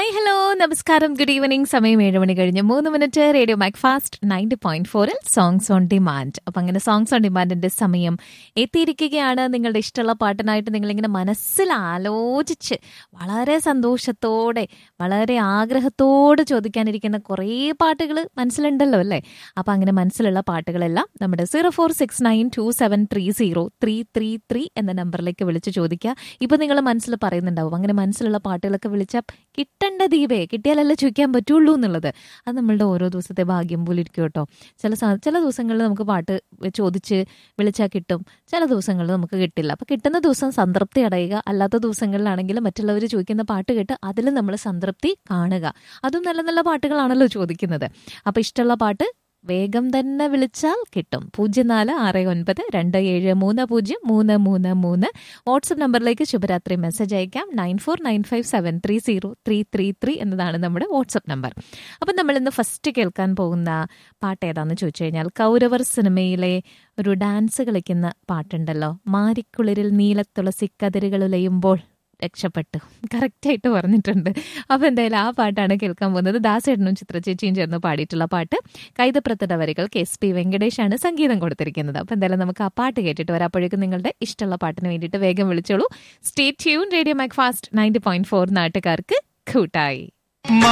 hi hello നമസ്കാരം good evening സമയം ഏഴ് മണി കഴിഞ്ഞ് മൂന്ന് minute radio Mac Fast ninety point ഫോറിൽ സോങ്സ് ഓൺ ഡിമാൻഡ് അപ്പം അങ്ങനെ സോങ്സ് ഓൺ ഡിമാൻഡിന്റെ സമയം എത്തിയിരിക്കുകയാണ് നിങ്ങളുടെ ഇഷ്ടമുള്ള പാട്ടിനായിട്ട് നിങ്ങളിങ്ങനെ മനസ്സിൽ ആലോചിച്ച് വളരെ സന്തോഷത്തോടെ വളരെ ആഗ്രഹത്തോടെ ചോദിക്കാനിരിക്കുന്ന കുറേ പാട്ടുകൾ മനസ്സിലുണ്ടല്ലോ അല്ലേ അപ്പം അങ്ങനെ മനസ്സിലുള്ള പാട്ടുകളെല്ലാം നമ്മുടെ zero four six nine two seven three zero three three three എന്ന നമ്പറിലേക്ക് വിളിച്ച് ചോദിക്കുക ഇപ്പം നിങ്ങൾ മനസ്സിൽ പറയുന്നുണ്ടാവും അങ്ങനെ മനസ്സിലുള്ള പാട്ടുകളൊക്കെ വിളിച്ചാൽ കിട്ടേണ്ട ദീപേ കിട്ടിയാലല്ലേ ചോദിക്കാൻ പറ്റുള്ളൂ എന്നുള്ളത് അത് നമ്മളുടെ ഓരോ ദിവസത്തെ ഭാഗ്യം പോലെ ഇരിക്കും കേട്ടോ ചില സ- ചില ദിവസങ്ങളിൽ നമുക്ക് പാട്ട് ചോദിച്ച് വിളിച്ചാൽ കിട്ടും ചില ദിവസങ്ങളിൽ നമുക്ക് കിട്ടില്ല അപ്പോൾ കിട്ടുന്ന ദിവസം സംതൃപ്തി അടയുക അല്ലാത്ത ദിവസങ്ങളിലാണെങ്കിൽ മറ്റുള്ളവർ ചോദിക്കുന്ന പാട്ട് കേട്ട് അതിൽ നമ്മൾ സംതൃപ്തി കാണുക അതും നല്ല നല്ല പാട്ടുകളാണല്ലോ ചോദിക്കുന്നത് അപ്പോൾ ഇഷ്ടമുള്ള പാട്ട് വേഗം തന്നെ വിളിച്ചാൽ കിട്ടും പൂജ്യം നാല് ആറ് ഒൻപത് രണ്ട് ഏഴ് മൂന്ന് പൂജ്യം മൂന്ന് മൂന്ന് മൂന്ന് വാട്സപ്പ് നമ്പറിലേക്ക് ശുഭരാത്രി മെസ്സേജ് അയക്കാം nine four nine five seven three zero three three three എന്നതാണ് നമ്മുടെ വാട്സപ്പ് നമ്പർ അപ്പം നമ്മൾ ഇന്ന് ഫസ്റ്റ് കേൾക്കാൻ പോകുന്ന പാട്ട് ഏതാണെന്ന് ചോദിച്ചു കഴിഞ്ഞാൽ കൗരവർ സിനിമയിലെ ഒരു ഡാൻസ് കളിക്കുന്ന പാട്ടുണ്ടല്ലോ മാരിക്കുളിരിൽ നീലത്തുളസി കതിരുകൾ ഉലയുമ്പോൾ രക്ഷപ്പെട്ടു കറക്റ്റായിട്ട് പറഞ്ഞിട്ടുണ്ട് അപ്പോൾ എന്തായാലും ആ പാട്ടാണ് കേൾക്കാൻ പോകുന്നത് ദാസേട്ടനും ചിത്രചേച്ചിയും ചേർന്ന് പാടിയിട്ടുള്ള പാട്ട് കൈതപ്രത്തട വരികൾ കെ എസ് പി വെങ്കടേഷാണ് സംഗീതം കൊടുത്തിരിക്കുന്നത് അപ്പോൾ എന്തായാലും നമുക്ക് ആ പാട്ട് കേട്ടിട്ട് വരാം അപ്പോഴേക്കും നിങ്ങളുടെ ഇഷ്ടമുള്ള പാട്ടിന് വേണ്ടിയിട്ട് വേഗം വിളിച്ചോളൂ stay tune radio Mac Fast ninety point four നാട്ടുകാർക്ക് കൂട്ടായി